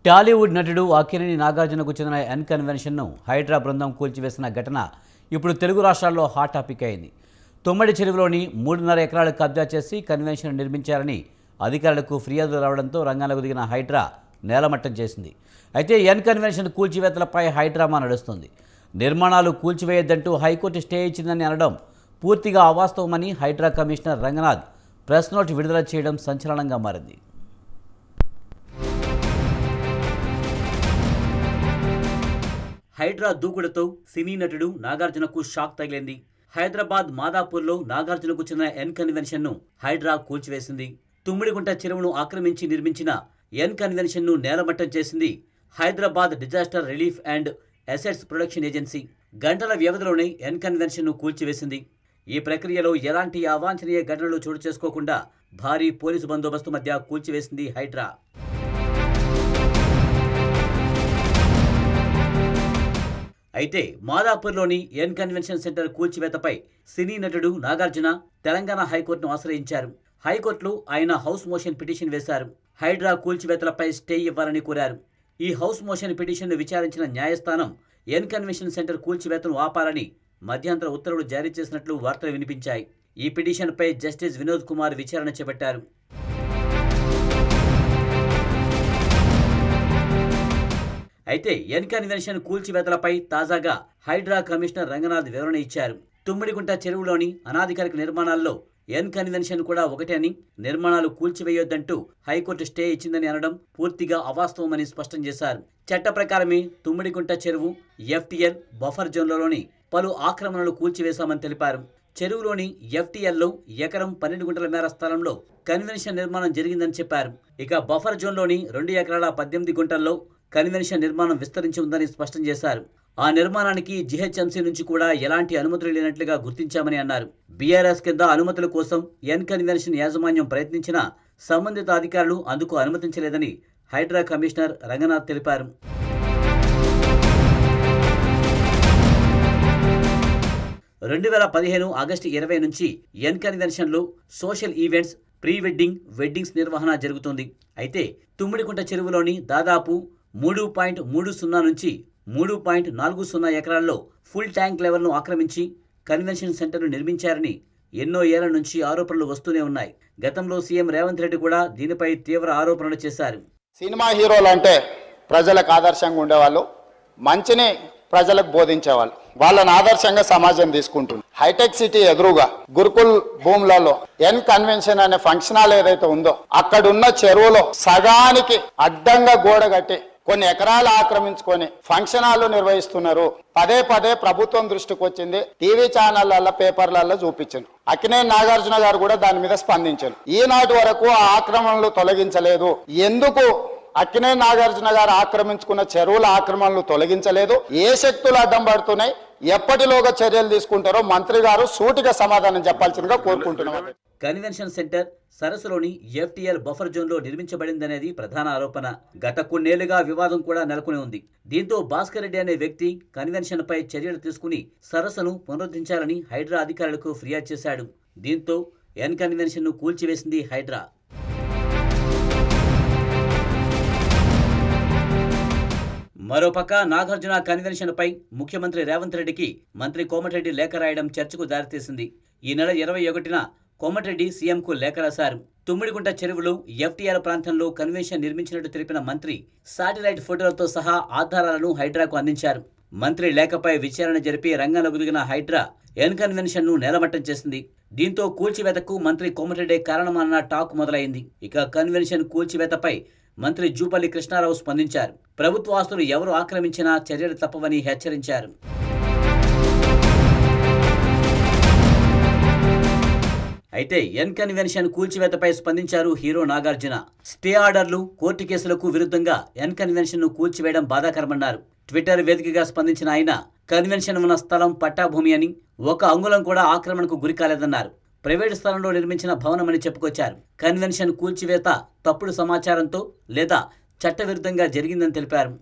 టాలీవుడ్ నటుడు అక్కినేని నాగార్జునకు చెందిన ఎన్ కన్వెన్షన్ను హైడ్రా బృందం కూల్చివేసిన ఘటన ఇప్పుడు తెలుగు రాష్ట్రాల్లో హాట్ టాపిక్ అయింది తొమ్మిడి చెరువులోని మూడున్నర ఎకరాలు కబ్జా చేసి కన్వెన్షన్ నిర్మించారని అధికారులకు ఫిర్యాదులు రావడంతో రంగంలోకి దిగిన హైడ్రా నేలమట్టం చేసింది అయితే ఎన్ కన్వెన్షన్ కూల్చివేతలపై హైడ్రామా నడుస్తుంది నిర్మాణాలు కూల్చివేయొద్దంటూ హైకోర్టు స్టే ఇచ్చిందని అనడం పూర్తిగా అవాస్తవమని HYDRAA commissioner Ranganath press note విడుదల చేయడం సంచలనంగా మారింది హైడ్రా దూకుడుతో సినీ నటుడు నాగార్జునకు షాక్ తగిలింది హైదరాబాద్ మాదాపూర్లో నాగార్జునకు చెందిన ఎన్ కన్వెన్షన్ను హైడ్రా కూల్చివేసింది తుమ్మిడిగుంట చెరువును ఆక్రమించి నిర్మించిన ఎన్ కన్వెన్షన్ను నేలమట్టం చేసింది Hyderabad disaster relief and assets production agency గంటల వ్యవధిలోనే ఎన్ కన్వెన్షన్ను కూల్చివేసింది ఈ ప్రక్రియలో ఎలాంటి అవాంఛనీయ ఘటనలు చోటు చేసుకోకుండా భారీ పోలీసు బందోబస్తు మధ్య కూల్చివేసింది హైడ్రా అయితే మాదాపూర్లోని ఎన్ కన్వెన్షన్ సెంటర్ కూల్చివేతపై సినీ నటుడు నాగార్జున తెలంగాణ హైకోర్టును ఆశ్రయించారు హైకోర్టులో ఆయన హౌస్ మోషన్ పిటిషన్ వేశారు హైడ్రా కూల్చివేతలపై స్టే ఇవ్వాలని కోరారు ఈ హౌస్ మోషన్ పిటిషన్ను విచారించిన న్యాయస్థానం ఎన్ కన్వెన్షన్ సెంటర్ కూల్చివేతను ఆపాలని మధ్యంతర ఉత్తర్వులు జారీ చేసినట్లు వార్తలు వినిపించాయి ఈ పిటిషన్పై జస్టిస్ వినోద్ కుమార్ విచారణ చేపట్టారు అయితే ఎన్ కన్వెన్షన్ కూల్చివేతలపై తాజాగా హైడ్రా కమిషనర్ రంగనాథ్ వివరణ ఇచ్చారు తుమ్మిడిగుంట చెరువులోని అనాధికారిక నిర్మాణాల్లో ఎన్ కన్వెన్షన్ కూడా ఒకటే అని నిర్మాణాలు కూల్చివేయొద్దంటూ హైకోర్టు స్టే ఇచ్చిందని అనడం పూర్తిగా అవాస్తవమని స్పష్టం చేశారు చట్ట ప్రకారమే తుమ్మిడిగుంట చెరువు ఎఫ్టీఎల్ బఫర్ జోన్లలోని పలు ఆక్రమణలు కూల్చివేశామని తెలిపారు చెరువులోని ఎఫ్టీఎల్లో ఎకరం పన్నెండు గుంటల మేర స్థలంలో కన్వెన్షన్ నిర్మాణం జరిగిందని చెప్పారు ఇక బఫర్ జోన్లోని రెండు ఎకరాల పద్దెనిమిది గుంటల్లో కన్వెన్షన్ నిర్మాణం విస్తరించి ఉందని స్పష్టం చేశారు ఆ నిర్మాణానికి జిహెచ్ఎంసీ నుంచి కూడా ఎలాంటి అనుమతులు లేనట్లుగా గుర్తించామని అన్నారు బీఆర్ఎస్ కింద అనుమతుల కోసం ఎన్ కన్వెన్షన్ యాజమాన్యం ప్రయత్నించినా సంబంధిత అధికారులు అందుకు అనుమతించలేదని హైడ్రా కమిషనర్ రంగనాథ్ తెలిపారు రెండు వేల పదిహేను ఆగస్టు ఇరవై నుంచి ఎన్ కన్వెన్షన్లో social events pre wedding weddings నిర్వహణ జరుగుతుంది అయితే తుమ్మిడికుంట చెరువులోని దాదాపు మూడు పాయింట్ మూడు సున్నా నుంచి మూడు పాయింట్ నాలుగు సున్నా ఎకరాల్లో ఫుల్ ట్యాంక్ లెవెల్ను ఆక్రమించి కన్వెన్షన్ సెంటర్ను నిర్మించారని ఎన్నో ఏళ్ల నుంచి ఆరోపణలు వస్తూనే ఉన్నాయి గతంలో సీఎం రేవంత్ రెడ్డి కూడా దీనిపై తీవ్ర ఆరోపణలు చేశారు సినిమా హీరోలు అంటే ప్రజలకు ఆదర్శంగా ఉండేవాళ్ళు మంచిని ప్రజలకు బోధించేవాళ్ళు వాళ్ళని ఆదర్శంగా సమాజం తీసుకుంటుంది హైటెక్ సిటీ ఎదురుగా గురుకుల్ భూములలో ఎన్ కన్వెన్షన్ అనే ఫంక్షన్ హాల్ ఏదైతే ఉందో అక్కడున్న చెరువులో సగానికి అడ్డంగా గోడ కట్టి కొన్ని ఎకరాలు ఆక్రమించుకొని ఫంక్షన్ హాల్ నిర్వహిస్తున్నారు పదే పదే ప్రభుత్వం దృష్టికి వచ్చింది టీవీ ఛానళ్లలో పేపర్లలో చూపించారు అక్కినేని నాగార్జున గారు కూడా దాని మీద స్పందించారు ఈనాటి వరకు ఆ ఆక్రమణలు తొలగించలేదు ఎందుకు అక్కినేని నాగార్జున గారు ఆక్రమించుకున్న చెరువుల ఆక్రమణలు తొలగించలేదు ఏ శక్తులు అడ్డం పడుతున్నాయి ఎప్పటిలోగా చర్యలు తీసుకుంటారో మంత్రి గారు సూటిగా సమాధానం చెప్పాల్సిందిగా కోరుకుంటున్నాం కన్వెన్షన్ సెంటర్ సరస్సులోని ఎఫ్టీఎల్ బఫర్ జోన్లో నిర్మించబడిందనేది ప్రధాన ఆరోపణ గత కొన్నేళ్లుగా వివాదం కూడా నెలకొని ఉంది దీంతో భాస్కర్ రెడ్డి అనే వ్యక్తి కన్వెన్షన్పై చర్యలు తీసుకుని సరస్సును పునరుద్ధరించాలని హైడ్రా అధికారులకు ఫిర్యాదు చేశాడు దీంతో ఎన్ కన్వెన్షన్ను కూల్చివేసింది హైడ్రా మరోపక్క నాగార్జున కన్వెన్షన్పై ముఖ్యమంత్రి రేవంత్ రెడ్డికి మంత్రి కోమటిరెడ్డి లేఖ రాయడం చర్చకు దారితీసింది ఈ నెల ఇరవై ఒకటిన కోమటిరెడ్డి సీఎంకు లేఖ రాశారు తుమ్మిడిగుంట చెరువులో ఎఫ్టీఆర్ ప్రాంతంలో కన్వెన్షన్ నిర్మించినట్టు తెలిపిన మంత్రి శాటిలైట్ ఫోటోలతో సహా ఆధారాలను హైడ్రాకు అందించారు మంత్రి లేఖపై విచారణ జరిపి రంగంలోకి దిగిన హైడ్రా ఎన్ కన్వెన్షన్ ను నేలమట్టం చేసింది దీంతో కూల్చివేతకు మంత్రి కోమటిరెడ్డి కారణమన్న టాక్ మొదలైంది ఇక కన్వెన్షన్ కూల్చివేతపై మంత్రి జూపల్లి కృష్ణారావు స్పందించారు ప్రభుత్వ ఆస్తులు ఎవరు ఆక్రమించినా చర్యలు తప్పవని హెచ్చరించారు అయితే ఎన్ కన్వెన్షన్ కూల్చివేతపై స్పందించారు హీరో నాగార్జున స్టే ఆర్డర్లు కోర్టు కేసులకు విరుద్ధంగా ఎన్ కన్వెన్షన్ ను కూల్చివేయడం బాధాకరమన్నారు ట్విట్టర్ వేదికగా స్పందించిన ఆయన కన్వెన్షన్ ఉన్న స్థలం పట్టాభూమి అని ఒక అంగుళం కూడా ఆక్రమణకు గురికాలేదన్నారు ప్రైవేటు స్థలంలో నిర్మించిన భవనమని చెప్పుకొచ్చారు కన్వెన్షన్ కూల్చివేత తప్పుడు సమాచారంతో లేదా చట్టవిరుద్ధంగా జరిగిందని తెలిపారు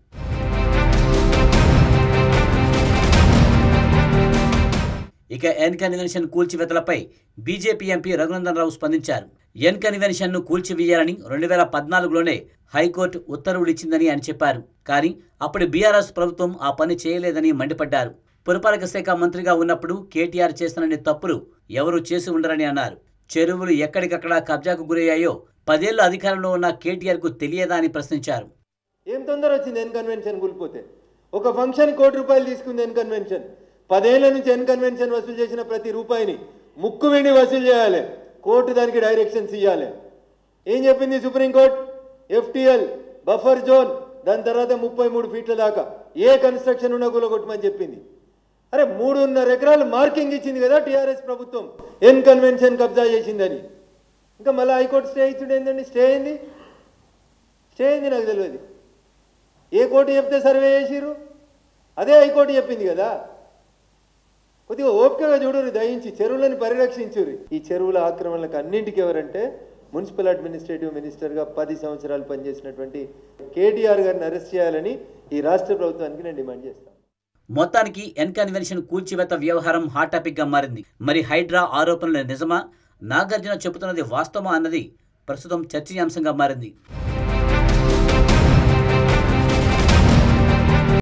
ఇక ఎన్ కన్వెన్షన్ కూల్చివేతలపై బీజేపీ ఎంపీ రఘునందన్ రావు స్పందించారు ఎన్ కన్వెన్షన్ ను కూల్చివేయాలని రెండు వేల పద్నాలుగులోనే హైకోర్టు ఉత్తర్వులు ఇచ్చిందని ఆయన చెప్పారు కానీ అప్పుడు బీఆర్ఎస్ ప్రభుత్వం ఆ పని చేయలేదని మండిపడ్డారు పురపాలక శాఖ మంత్రిగా ఉన్నప్పుడు కేటీఆర్ చేసినన్ని తప్పులు ఎవరూ చేసి ఉండరని అన్నారు చెరువులు ఎక్కడికక్కడ కబ్జాకు గురయ్యాయో పదేళ్లు అధికారంలో ఉన్న కేటీఆర్ కు తెలియదా అని ప్రశ్నించారు ఏం తొందర వచ్చింది ఎన్ కన్వెన్షన్ కూలిపోతే ఒక ఫంక్షన్ కోటి రూపాయలు తీసుకుంది ఎన్ కన్వెన్షన్ పదేళ్ల నుంచి ఎన్ కన్వెన్షన్ వసూలు చేసిన ప్రతి రూపాయిని ముక్కు వెండి వసూలు చేయాలి కోర్టు దానికి డైరెక్షన్స్ ఇవ్వాలి ఏం చెప్పింది సుప్రీంకోర్టు ఎఫ్టిఎల్ బఫర్ జోన్ దాని తర్వాత ముప్పై మూడు ఫీట్ల దాకా ఏ కన్స్ట్రక్షన్ ఉన్నా కూలగొట్టమని చెప్పింది అరే మూడున్నర ఎకరాలు మార్కింగ్ ఇచ్చింది కదా టీఆర్ఎస్ ప్రభుత్వం ఎన్ కన్వెన్షన్ కబ్జా చేసిందని ఇంకా మళ్ళీ హైకోర్టు స్టే ఇచ్చుడు ఏంటండి స్టే అయింది స్టే అయింది నాకు తెలియదు ఏ కోర్టు చెప్తే సర్వే చేసిరు అదే హైకోర్టు చెప్పింది కదా కొద్దిగా ఓపికగా చూడరు దయించి చెరువులను పరిరక్షించురు ఈ చెరువుల ఆక్రమణలకు అన్నింటికి ఎవరంటే మున్సిపల్ అడ్మినిస్ట్రేటివ్ మినిస్టర్గా పది సంవత్సరాలు పనిచేసినటువంటి కేటీఆర్ గారిని అరెస్ట్ చేయాలని ఈ రాష్ట్ర ప్రభుత్వానికి నేను డిమాండ్ చేస్తాను మొత్తానికి ఎన్ కన్వెన్షన్ కూల్చివేత వ్యవహారం హాట్ టాపిక్ గా మారింది మరి హైడ్రా ఆరోపణలు నిజమా నాగార్జున చెబుతున్నది వాస్తవమా అన్నది ప్రస్తుతం చర్చనీయాంశంగా మారింది